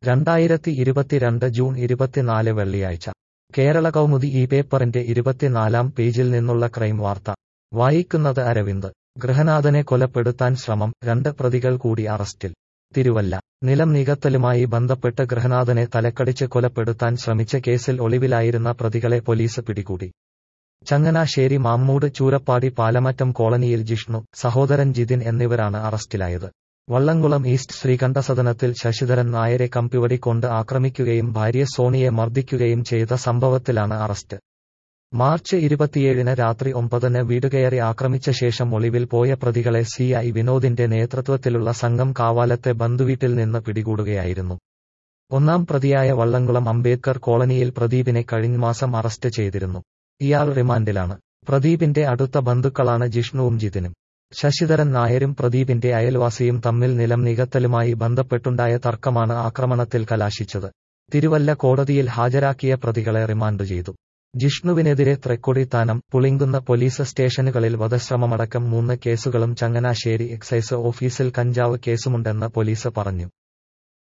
രണ്ടായിരത്തി ഇരുപത്തിരണ്ട് ജൂൺ ഇരുപത്തിനാല് വെള്ളിയാഴ്ച കേരള കൗമുദി ഈ പേപ്പറിന്റെ ഇരുപത്തിനാലാം പേജിൽ നിന്നുള്ള ക്രൈം വാർത്ത വായിക്കുന്നത് അരവിന്ദ് ഗൃഹനാഥനെ കൊലപ്പെടുത്താൻ ശ്രമം രണ്ട് പ്രതികൾ കൂടി അറസ്റ്റിൽ തിരുവല്ല നിലം നികത്തലുമായി ബന്ധപ്പെട്ട് ഗൃഹനാഥനെ തലക്കടിച്ച് കൊലപ്പെടുത്താൻ ശ്രമിച്ച കേസിൽ ഒളിവിലായിരുന്ന പ്രതികളെ പോലീസ് പിടികൂടി ചങ്ങനാശ്ശേരി മാമ്മൂട് ചൂരപ്പാടി പാലമറ്റം കോളനിയിൽ ജിഷ്ണു സഹോദരൻ ജിതിൻ എന്നിവരാണ് അറസ്റ്റിലായത് വള്ളംകുളം ഈസ്റ്റ് ശ്രീകണ്ഠസദനത്തിൽ ശശിധരൻ നായരെ കമ്പിവടി കൊണ്ട് ആക്രമിക്കുകയും ഭാര്യ സോണിയെ മർദ്ദിക്കുകയും ചെയ്ത സംഭവത്തിലാണ് അറസ്റ്റ് മാർച്ച് ഇരുപത്തിയേഴിന് രാത്രി ഒമ്പതിന് വീടുകയറി ആക്രമിച്ച ശേഷം ഒളിവിൽ പോയ പ്രതികളെ സി ഐ വിനോദിന്റെ നേതൃത്വത്തിലുള്ള സംഘം കാവാലത്തെ ബന്ധുവീട്ടിൽ നിന്ന് പിടികൂടുകയായിരുന്നു ഒന്നാം പ്രതിയായ വള്ളംകുളം അംബേദ്കർ കോളനിയിൽ പ്രദീപിനെ കഴിഞ്ഞ മാസം അറസ്റ്റ് ചെയ്തിരുന്നു ഇയാൾ റിമാൻഡിലാണ് പ്രദീപിന്റെ അടുത്ത ബന്ധുക്കളാണ് ജിഷ്ണുവും ജിതിനും ശശിധരൻ നായരും പ്രദീപിന്റെ അയൽവാസിയും തമ്മിൽ നിലം നികത്തലുമായി ബന്ധപ്പെട്ടുണ്ടായ തർക്കമാണ് ആക്രമണത്തിൽ കലാശിച്ചത് തിരുവല്ല കോടതിയിൽ ഹാജരാക്കിയ പ്രതികളെ റിമാൻഡ് ചെയ്തു ജിഷ്ണുവിനെതിരെ തൃക്കൊടിത്താനം പുളിങ്കുന്ന പോലീസ് സ്റ്റേഷനുകളിൽ വധശ്രമമടക്കം മൂന്ന് കേസുകളും ചങ്ങനാശ്ശേരി എക്സൈസ് ഓഫീസിൽ കഞ്ചാവ് കേസുമുണ്ടെന്ന് പോലീസ് പറഞ്ഞു